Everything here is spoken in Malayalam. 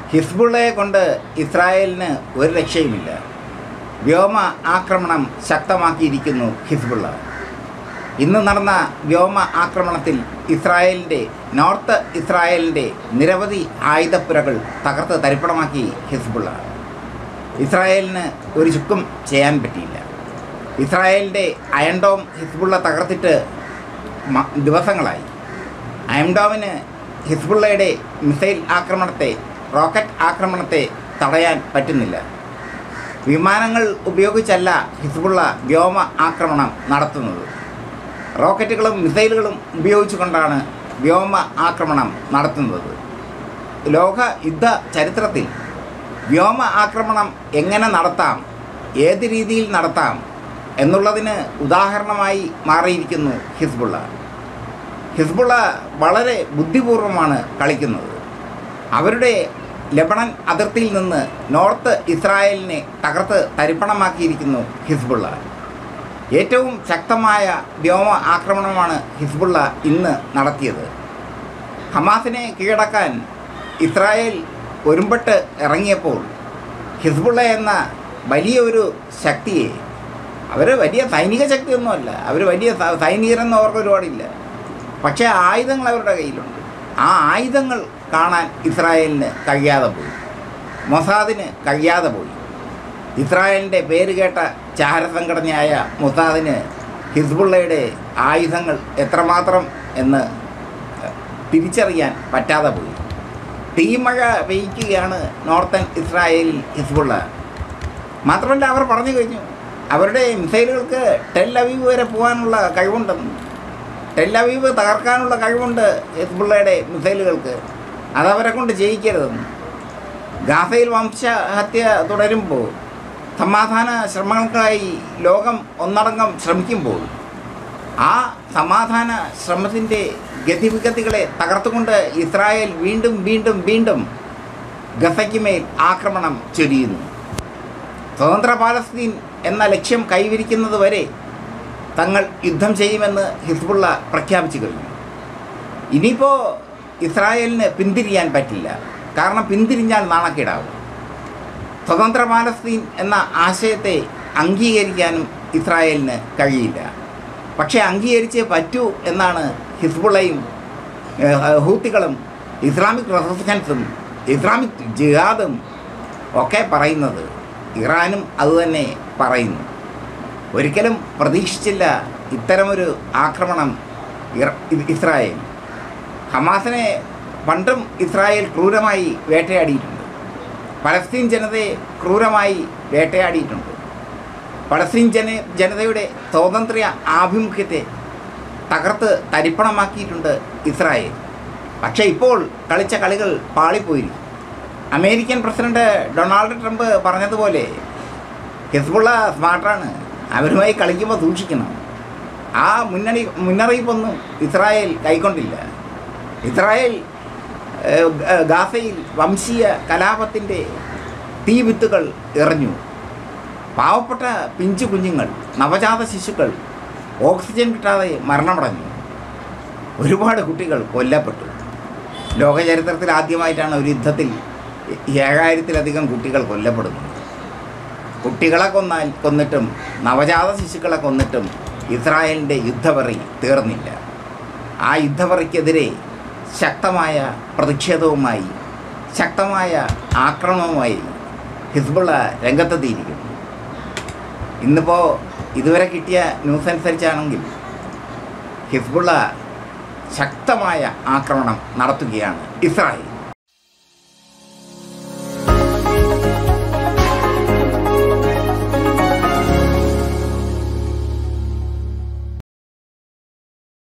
ഹിസ്ബുള്ളയെ കൊണ്ട് ഇസ്രായേലിന് ഒരു രക്ഷയുമില്ല വ്യോമ ആക്രമണം ശക്തമാക്കിയിരിക്കുന്നു ഹിസ്ബുള്ള ഇന്ന് നടന്ന വ്യോമ ആക്രമണത്തിൽ ഇസ്രായേലിൻ്റെ നോർത്ത് ഇസ്രായേലിൻ്റെ നിരവധി ആയുധപ്പുരകൾ തകർത്ത് തരിപ്പണമാക്കി ഹിസ്ബുള്ള ഇസ്രായേലിന് ഒരു ചുക്കും ചെയ്യാൻ പറ്റിയില്ല ഇസ്രായേലിൻ്റെ അയൺഡോം ഹിസ്ബുള്ള തകർത്തിട്ട് മ- ദിവസങ്ങളായി അയൺഡോമിന് ഹിസ്ബുള്ളയുടെ മിസൈൽ ആക്രമണത്തെ റോക്കറ്റ് ആക്രമണത്തെ തടയാൻ പറ്റുന്നില്ല വിമാനങ്ങൾ ഉപയോഗിച്ചല്ല ഹിസ്ബുള്ള വ്യോമ ആക്രമണം നടത്തുന്നത് റോക്കറ്റുകളും മിസൈലുകളും ഉപയോഗിച്ചുകൊണ്ടാണ് വ്യോമ ആക്രമണം നടത്തുന്നത് ലോക യുദ്ധ ചരിത്രത്തിൽ വ്യോമ ആക്രമണം എങ്ങനെ നടത്താം ഏത് രീതിയിൽ നടത്താം എന്നുള്ളതിന് ഉദാഹരണമായി മാറിയിരിക്കുന്നു ഹിസ്ബുള്ള ഹിസ്ബുള്ള വളരെ ബുദ്ധിപൂർവമാണ് കളിക്കുന്നത് അവരുടെ ലെബണൻ അതിർത്തിയിൽ നിന്ന് നോർത്ത് ഇസ്രായേലിനെ തകർത്ത് തരിപ്പണമാക്കിയിരിക്കുന്നു ഹിസ്ബുള്ള ഏറ്റവും ശക്തമായ വ്യോമ ആക്രമണമാണ് ഹിസ്ബുള്ള ഇന്ന് നടത്തിയത് ഹമാസിനെ കീഴടക്കാൻ ഇസ്രായേൽ ഒരുമ്പെട്ട് ഇറങ്ങിയപ്പോൾ ഹിസ്ബുള്ള എന്ന വലിയ ഒരു ശക്തിയെ അവർ വലിയ സൈനിക ശക്തിയൊന്നുമല്ല അവർ വലിയ സ- സൈനികരെന്ന് അവർക്ക് ഒരുപാടില്ല പക്ഷേ ആയുധങ്ങൾ അവരുടെ കയ്യിലുണ്ട് ആ ആയുധങ്ങൾ കാണാൻ ഇസ്രായേലിന് കഴിയാതെ പോയി മൊസാദിന് കഴിയാതെ പോയി ഇസ്രായേലിൻ്റെ പേര് കേട്ട ചാരസംഘടനയായ മൊസാദിന് ഹിസ്ബുള്ളയുടെ ആയുധങ്ങൾ എത്രമാത്രം എന്ന് തിരിച്ചറിയാൻ പറ്റാതെ പോയി തീമഴ പെയ്യ്ക്കുകയാണ് നോർത്തൻ ഇസ്രായേലിൽ ഹിസ്ബുള്ള മാത്രമല്ല അവർ പറഞ്ഞു കഴിഞ്ഞു അവരുടെ മിസൈലുകൾക്ക് ടെൽ അവീവ് വരെ പോകാനുള്ള കഴിവുണ്ടെന്ന് ടെൽ അവീവ് തകർക്കാനുള്ള കഴിവുണ്ട് ഹിസ്ബുള്ളയുടെ മിസൈലുകൾക്ക് അതവരെ കൊണ്ട് ജയിക്കരുതെന്ന് ഗാസയിൽ വംശഹത്യ തുടരുമ്പോൾ സമാധാന ശ്രമങ്ങൾക്കായി ലോകം ഒന്നടങ്കം ശ്രമിക്കുമ്പോൾ ആ സമാധാന ശ്രമത്തിൻ്റെ ഗതിവിഗതികളെ തകർത്തുകൊണ്ട് ഇസ്രായേൽ വീണ്ടും വീണ്ടും വീണ്ടും ഗസയ്ക്ക് മേൽ ആക്രമണം ചൊരിയുന്നു സ്വതന്ത്ര പാലസ്തീൻ എന്ന ലക്ഷ്യം കൈവരിക്കുന്നത് വരെ തങ്ങൾ യുദ്ധം ചെയ്യുമെന്ന് ഹിസ്ബുള്ള പ്രഖ്യാപിച്ചു കഴിഞ്ഞു ഇനിയിപ്പോൾ ഇസ്രായേലിന് പിന്തിരിയാൻ പറ്റില്ല കാരണം പിന്തിരിഞ്ഞാൽ നാണക്കേടാവും സ്വതന്ത്ര പാലസ്തീൻ എന്ന ആശയത്തെ അംഗീകരിക്കാനും ഇസ്രായേലിന് കഴിയില്ല പക്ഷേ അംഗീകരിച്ചേ പറ്റൂ എന്നാണ് ഹിസ്ബുള്ളയും ഏഹ്, ഹൂത്തികളും ഇസ്ലാമിക് റെസിസ്റ്റൻസും ഇസ്ലാമിക് ജിഹാദും ഒക്കെ പറയുന്നത് ഇറാനും അതുതന്നെ പറയുന്നു ഒരിക്കലും പ്രതീക്ഷിച്ചില്ല ഇത്തരമൊരു ആക്രമണം ഇറ- ഇസ്രായേൽ ഹമാസിനെ പണ്ടും ഇസ്രായേൽ ക്രൂരമായി വേട്ടയാടിയിട്ടുണ്ട് പലസ്തീൻ ജനതയെ ക്രൂരമായി വേട്ടയാടിയിട്ടുണ്ട് പലസ്തീൻ ജന ജനതയുടെ സ്വാതന്ത്ര്യ ആഭിമുഖ്യത്തെ തകർത്ത് തരിപ്പണമാക്കിയിട്ടുണ്ട് ഇസ്രായേൽ പക്ഷേ ഇപ്പോൾ കളിച്ച കളികൾ പാളിപ്പോയിരിക്കും അമേരിക്കൻ പ്രസിഡന്റ് ഡൊണാൾഡ് ട്രംപ് പറഞ്ഞതുപോലെ ഹിസ്ബുള്ള സ്മാർട്ടാണ് അവരുമായി കളിക്കുമ്പോൾ സൂക്ഷിക്കണം ആ മുന്നണി മുന്നറിയിപ്പൊന്നും ഇസ്രായേൽ കൈക്കൊണ്ടില്ല ഇസ്രായേൽ ഏഹ്, ഗ- ഗാസയിൽ വംശീയ കലാപത്തിൻ്റെ തീവിത്തുകൾ എറിഞ്ഞു പാവപ്പെട്ട പിഞ്ചു കുഞ്ഞുങ്ങൾ നവജാത ശിശുക്കൾ ഓക്സിജൻ കിട്ടാതെ മരണമടഞ്ഞു ഒരുപാട് കുട്ടികൾ കൊല്ലപ്പെട്ടു ലോക ചരിത്രത്തിൽ ആദ്യമായിട്ടാണ് ഒരു യുദ്ധത്തിൽ ഏഴായിരത്തിലധികം കുട്ടികൾ കൊല്ലപ്പെടുന്നത് കുട്ടികളെ കൊന്നാൽ കൊന്നിട്ടും നവജാത ശിശുക്കളെ കൊന്നിട്ടും ഇസ്രായേലിൻ്റെ യുദ്ധവറി തീർന്നില്ല ആ യുദ്ധവറിക്കെതിരെ ശക്തമായ പ്രതിഷേധവുമായി ശക്തമായ ആക്രമണവുമായി ഹിസ്ബുള്ള രംഗത്തെത്തിയിരിക്കുന്നു ഇന്നിപ്പോൾ ഇതുവരെ കിട്ടിയ ന്യൂസ് അനുസരിച്ചാണെങ്കിൽ ഹിസ്ബുള്ള ശക്തമായ ആക്രമണം നടത്തുകയാണ് ഇസ്രായേൽ